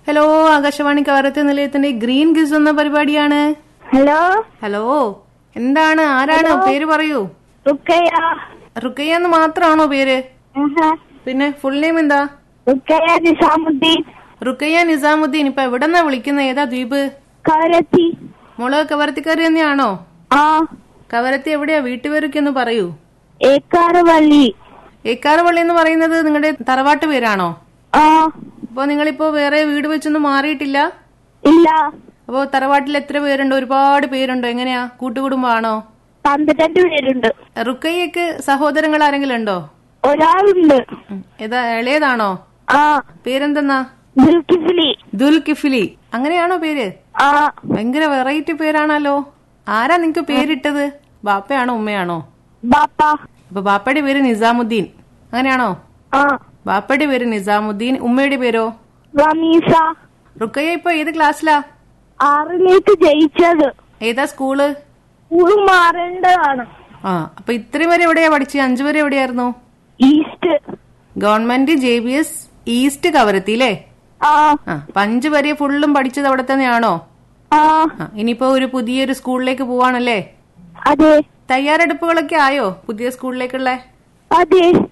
Hello Akashvani Kavaratti നിലയത്തിന്റെ green ഗിസ് എന്ന പരിപാടിയാണ് ഹലോ ഹലോ എന്താണ് ആരാണ് പേര് പറയൂ റുക്കയ റുക്കയ്യ എന്ന് മാത്രമാണോ പേര് ആഹാ. പിന്നെ ഫുൾ നെയിം എന്താ റുക്കയ നിസാമുദ്ദീൻ റുക്കയ്യ നിസാമുദ്ദീൻ ഇപ്പൊ എവിടെന്നാ വിളിക്കുന്നത് ഏതാ ദ്വീപ് കവരത്തി മോള് കവരത്തിക്കാരി തന്നെയാണോ ആ കവരത്തി എവിടെയാ വീട്ടുപേരൊക്കെ ഒന്ന് പറയൂ ഏക്കാറുവള്ളി ഏക്കാറുപള്ളി എന്ന് പറയുന്നത് നിങ്ങളുടെ തറവാട്ട് പേരാണോ ആ അപ്പൊ നിങ്ങളിപ്പോ വേറെ വീട് വെച്ചൊന്നും മാറിയിട്ടില്ല ഇല്ല അപ്പോ തറവാട്ടിൽ എത്ര പേരുണ്ട് ഒരുപാട് പേരുണ്ടോ എങ്ങനെയാ കൂട്ടുകുടുംബാണോ പന്ത്രണ്ട് പേരുണ്ട് റുക്കയ്യക്ക് സഹോദരങ്ങൾ ആരെങ്കിലും ഉണ്ടോ ഒരാളുണ്ട് ഉം. ഏതാ ഇളയതാണോ ആ പേരെന്തെന്നാ ദുൽക്കിഫിലി ദുൽ കിഫിലി അങ്ങനെയാണോ പേര് ആ ഭയങ്കര വെറൈറ്റി പേരാണല്ലോ ആരാ നിങ്ങക്ക് പേരിട്ടത് ബാപ്പയാണോ ഉമ്മയാണോ ബാപ്പ അപ്പൊ ബാപ്പയുടെ പേര് നിസാമുദ്ദീൻ അങ്ങനെയാണോ ആ ബാപ്പയുടെ പേര് നിസാമുദ്ദീൻ ഉമ്മയുടെ പേരോ റമീസ റുക്കയ്യ ഇപ്പൊ ഏത് ക്ലാസ്സിലാ ആറിലേക്ക് ജയിച്ചത് ഏതാ സ്കൂള് സ്കൂൾ മാറേണ്ടതാണ് ആ അപ്പൊ ഇത്രയും വരെ എവിടെയാ പഠിച്ചത് അഞ്ചു വരെ എവിടെയായിരുന്നു east government J B S east Kavaratti അല്ലേ ആ ആ അപ്പൊ അഞ്ചു വരെ ഫുള്ളും പഠിച്ചത് അവിടെ തന്നെയാണോ ആ ആ ഇനിയിപ്പോ ഒരു പുതിയൊരു സ്കൂളിലേക്ക് പോവാണല്ലേ അതെ തയ്യാറെടുപ്പുകളൊക്കെ ആയോ പുതിയ സ്കൂളിലേക്കുള്ള അതെ